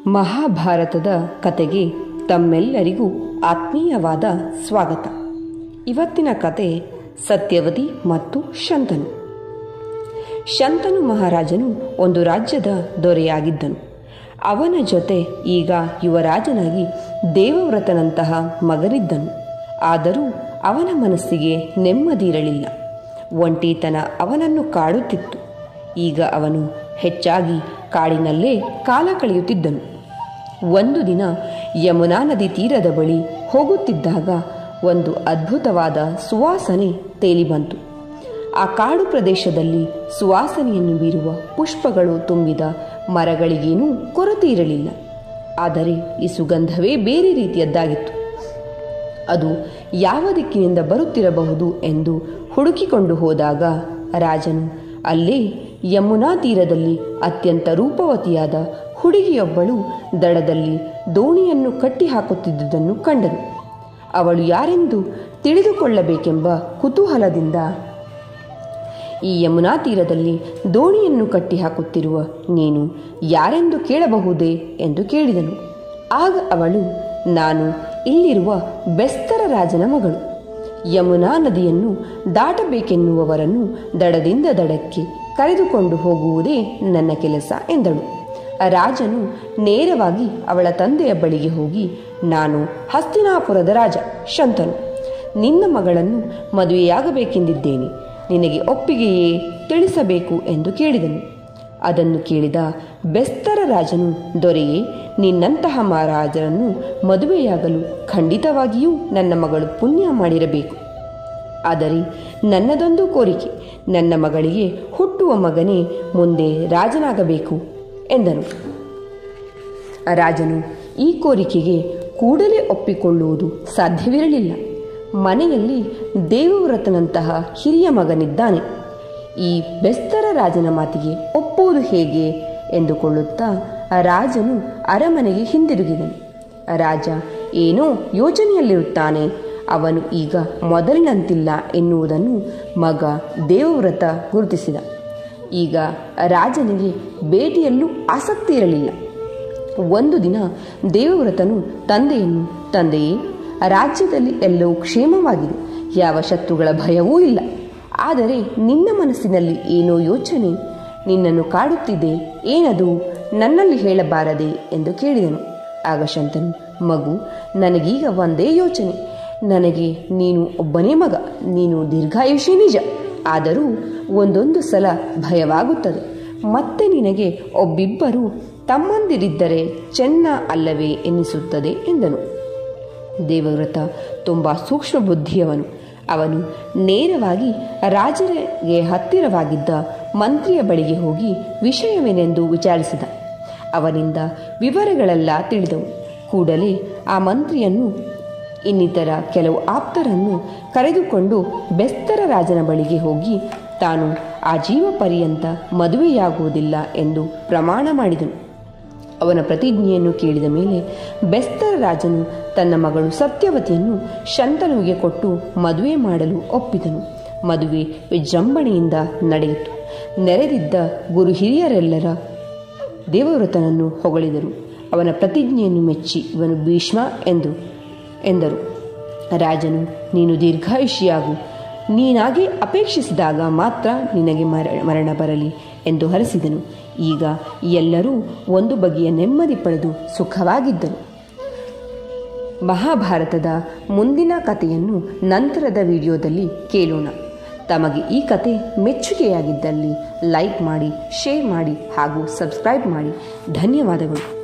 ಮಹಾಭಾರತದ ಕತೆಗೆ ತಮ್ಮೆಲ್ಲರಿಗೂ ಆತ್ಮೀಯವಾದ ಸ್ವಾಗತ ಇವತ್ತಿನ ಕತೆ ಸತ್ಯವತಿ ಮತ್ತು ಶಂತನು ಶಂತನು ಮಹಾರಾಜನು ಒಂದು ರಾಜ್ಯದ ದೊರೆಯಾಗಿದ್ದನು ಅವನ ಜೊತೆ ಈಗ ಯುವರಾಜನಾಗಿ ದೇವವ್ರತನಂತಹ ಮಗನಿದ್ದನು ಆದರೂ ಅವನ ಮನಸ್ಸಿಗೆ ನೆಮ್ಮದಿರಲಿಲ್ಲ ಒಂಟಿತನ ಅವನನ್ನು ಕಾಡುತ್ತಿತ್ತು ಈಗ ಅವನು ಹೆಚ್ಚಾಗಿ ಕಾಡಿನಲ್ಲೇ ಕಾಲ ಕಳೆಯುತ್ತಿದ್ದನು ಒಂದು ದಿನ ಯಮುನಾ ನದಿ ತೀರದ ಬಳಿ ಹೋಗುತ್ತಿದ್ದಾಗ ಒಂದು ಅದ್ಭುತವಾದ ಸುವಾಸನೆ ತೇಲಿ ಬಂತು ಆ ಕಾಡು ಪ್ರದೇಶದಲ್ಲಿ ಸುವಾಸನೆಯನ್ನು ಬೀರುವ ಪುಷ್ಪಗಳು ತುಂಬಿದ ಮರಗಳಿಗೇನೂ ಕೊರತೆ ಇರಲಿಲ್ಲ ಆದರೆ ಈ ಸುಗಂಧವೇ ಬೇರೆ ರೀತಿಯದ್ದಾಗಿತ್ತು ಅದು ಯಾವ ದಿಕ್ಕಿನಿಂದ ಬರುತ್ತಿರಬಹುದು ಎಂದು ಹುಡುಕಿಕೊಂಡು ಹೋದಾಗ ರಾಜನು ಅಲ್ಲೇ ಯಮುನಾ ತೀರದಲ್ಲಿ ಅತ್ಯಂತ ರೂಪವತಿಯಾದ ಹುಡುಗಿಯೊಬ್ಬಳು ದಡದಲ್ಲಿ ದೋಣಿಯನ್ನು ಕಟ್ಟಿ ಹಾಕುತ್ತಿದ್ದುದನ್ನು ಕಂಡನು ಅವಳು ಯಾರೆಂದು ತಿಳಿದುಕೊಳ್ಳಬೇಕೆಂಬ ಕುತೂಹಲದಿಂದ ಈ ಯಮುನಾ ತೀರದಲ್ಲಿ ದೋಣಿಯನ್ನು ಕಟ್ಟಿ ಹಾಕುತ್ತಿರುವ ನೀನು ಯಾರೆಂದು ಕೇಳಬಹುದೇ ಎಂದು ಕೇಳಿದನು ಆಗ ಅವಳು ನಾನು ಇಲ್ಲಿರುವ ಬೆಸ್ತರ ರಾಜನ ಮಗಳು ಯಮುನಾ ನದಿಯನ್ನು ದಾಟಬೇಕೆನ್ನುವವರನ್ನು ದಡದಿಂದ ದಡಕ್ಕೆ ಕರೆದುಕೊಂಡು ಹೋಗುವುದೇ ನನ್ನ ಕೆಲಸ ಎಂದಳು ರಾಜನು ನೇರವಾಗಿ ಅವಳ ತಂದೆಯ ಬಳಿಗೆ ಹೋಗಿ ನಾನು ಹಸ್ತಿನಾಪುರದ ರಾಜ ಶಂತನು ನಿನ್ನ ಮಗಳನ್ನು ಮದುವೆಯಾಗಬೇಕೆಂದಿದ್ದೇನೆ ನಿನಗೆ ಒಪ್ಪಿಗೆಯೇ ತಿಳಿಸಬೇಕು ಎಂದು ಕೇಳಿದನು ಅದನ್ನು ಕೇಳಿದ ಬೆಸ್ತರ ರಾಜನು ದೊರೆಯೇ ನಿನ್ನಂತಹ ಮಹಾರಾಜರನ್ನು ಮದುವೆಯಾಗಲು ಖಂಡಿತವಾಗಿಯೂ ನನ್ನ ಮಗಳು ಪುಣ್ಯ ಮಾಡಿರಬೇಕು ಆದರೆ ನನ್ನದೊಂದು ಕೋರಿಕೆ ನನ್ನ ಮಗಳಿಗೆ ಹುಟ್ಟುವ ಮಗನೇ ಮುಂದೆ ರಾಜನಾಗಬೇಕು ಎಂದನು ರಾಜನು ಈ ಕೋರಿಕೆಗೆ ಕೂಡಲೇ ಒಪ್ಪಿಕೊಳ್ಳುವುದು ಸಾಧ್ಯವಿರಲಿಲ್ಲ ಮನೆಯಲ್ಲಿ ದೇವವ್ರತನಂತಹ ಹಿರಿಯ ಮಗನಿದ್ದಾನೆ ಈ ಬೆಸ್ತರ ರಾಜನ ಮಾತಿಗೆ ಒಪ್ಪುವುದು ಹೇಗೆ ಎಂದುಕೊಳ್ಳುತ್ತಾ ರಾಜನು ಅರಮನೆಗೆ ಹಿಂದಿರುಗಿದನು ರಾಜ ಏನೋ ಯೋಚನೆಯಲ್ಲಿರುತ್ತಾನೆ ಅವನು ಈಗ ಮೊದಲಿನಂತಿಲ್ಲ ಎನ್ನುವುದನ್ನು ಮಗ ದೇವವ್ರತ ಗುರುತಿಸಿದ ಈಗ ರಾಜನಿಗೆ ಭೇಟಿಯಲ್ಲೂ ಆಸಕ್ತಿ ಇರಲಿಲ್ಲ ಒಂದು ದಿನ ದೇವವ್ರತನು ತಂದೆಯನ್ನು ತಂದೆಯೇ ರಾಜ್ಯದಲ್ಲಿ ಎಲ್ಲವೂ ಕ್ಷೇಮವಾಗಿದೆ ಯಾವ ಶತ್ರುಗಳ ಭಯವೂ ಇಲ್ಲ ಆದರೆ ನಿನ್ನ ಮನಸ್ಸಿನಲ್ಲಿ ಏನೋ ಯೋಚನೆ ನಿನ್ನನ್ನು ಕಾಡುತ್ತಿದೆ ಏನದು ನನ್ನಲ್ಲಿ ಹೇಳಬಾರದೆ ಎಂದು ಕೇಳಿದನು ಆಗ ಶಂತನು ಮಗು ನನಗೀಗ ಒಂದೇ ಯೋಚನೆ ನನಗೆ ನೀನು ಒಬ್ಬನೇ ಮಗ ನೀನು ದೀರ್ಘಾಯುಷಿ ನಿಜ ಆದರೂ ಒಂದೊಂದು ಸಲ ಭಯವಾಗುತ್ತದೆ ಮತ್ತೆ ನಿನಗೆ ಒಬ್ಬಿಬ್ಬರು ತಮ್ಮಂದಿರಿದ್ದರೆ ಚೆನ್ನ ಅಲ್ಲವೇ ಎನ್ನಿಸುತ್ತದೆ ಎಂದನು ದೇವವ್ರತ ತುಂಬ ಸೂಕ್ಷ್ಮ ಬುದ್ಧಿಯವನು ಅವನು ನೇರವಾಗಿ ರಾಜರಿಗೆ ಹತ್ತಿರವಾಗಿದ್ದ ಮಂತ್ರಿಯ ಬಳಿಗೆ ಹೋಗಿ ವಿಷಯವೇನೆಂದು ವಿಚಾರಿಸಿದ ಅವನಿಂದ ವಿವರಗಳೆಲ್ಲ ತಿಳಿದವು ಕೂಡಲೇ ಆ ಮಂತ್ರಿಯನ್ನು ಇನ್ನಿತರ ಕೆಲವು ಆಪ್ತರನ್ನು ಕರೆದುಕೊಂಡು ಬೆಸ್ತರ ರಾಜನ ಬಳಿಗೆ ಹೋಗಿ ತಾನು ಆ ಜೀವ ಪರ್ಯಂತ ಮದುವೆಯಾಗುವುದಿಲ್ಲ ಎಂದು ಪ್ರಮಾಣ ಮಾಡಿದನು ಅವನ ಪ್ರತಿಜ್ಞೆಯನ್ನು ಕೇಳಿದ ಮೇಲೆ ಬೆಸ್ತರ ರಾಜನು ತನ್ನ ಮಗಳು ಸತ್ಯವತಿಯನ್ನು ಶಂತನುವಿಗೆ ಕೊಟ್ಟು ಮದುವೆ ಮಾಡಲು ಒಪ್ಪಿದನು ಮದುವೆ ವಿಜೃಂಭಣೆಯಿಂದ ನಡೆಯಿತು ನೆರೆದಿದ್ದ ಗುರು ಹಿರಿಯರೆಲ್ಲರ ದೇವವ್ರತನನ್ನು ಹೊಗಳಿದರು ಅವನ ಪ್ರತಿಜ್ಞೆಯನ್ನು ಮೆಚ್ಚಿ ಇವನು ಭೀಷ್ಮ ಎಂದು ಎಂದರು ರಾಜನು ನೀನು ದೀರ್ಘಾಯುಷಿಯಾಗು ನೀನಾಗೆ ಅಪೇಕ್ಷಿಸಿದಾಗ ಮಾತ್ರ ನಿನಗೆ ಮರ ಮರಣ ಬರಲಿ ಎಂದು ಹರಸಿದನು ಈಗ ಎಲ್ಲರೂ ಒಂದು ಬಗೆಯ ನೆಮ್ಮದಿ ಪಡೆದು ಸುಖವಾಗಿದ್ದರು ಮಹಾಭಾರತದ ಮುಂದಿನ ಕಥೆಯನ್ನು ನಂತರದ ವಿಡಿಯೋದಲ್ಲಿ ಕೇಳೋಣ ತಮಗೆ ಈ ಕತೆ ಮೆಚ್ಚುಗೆಯಾಗಿದ್ದಲ್ಲಿ ಲೈಕ್ ಮಾಡಿ ಶೇರ್ ಮಾಡಿ ಹಾಗೂ ಸಬ್ಸ್ಕ್ರೈಬ್ ಮಾಡಿ ಧನ್ಯವಾದಗಳು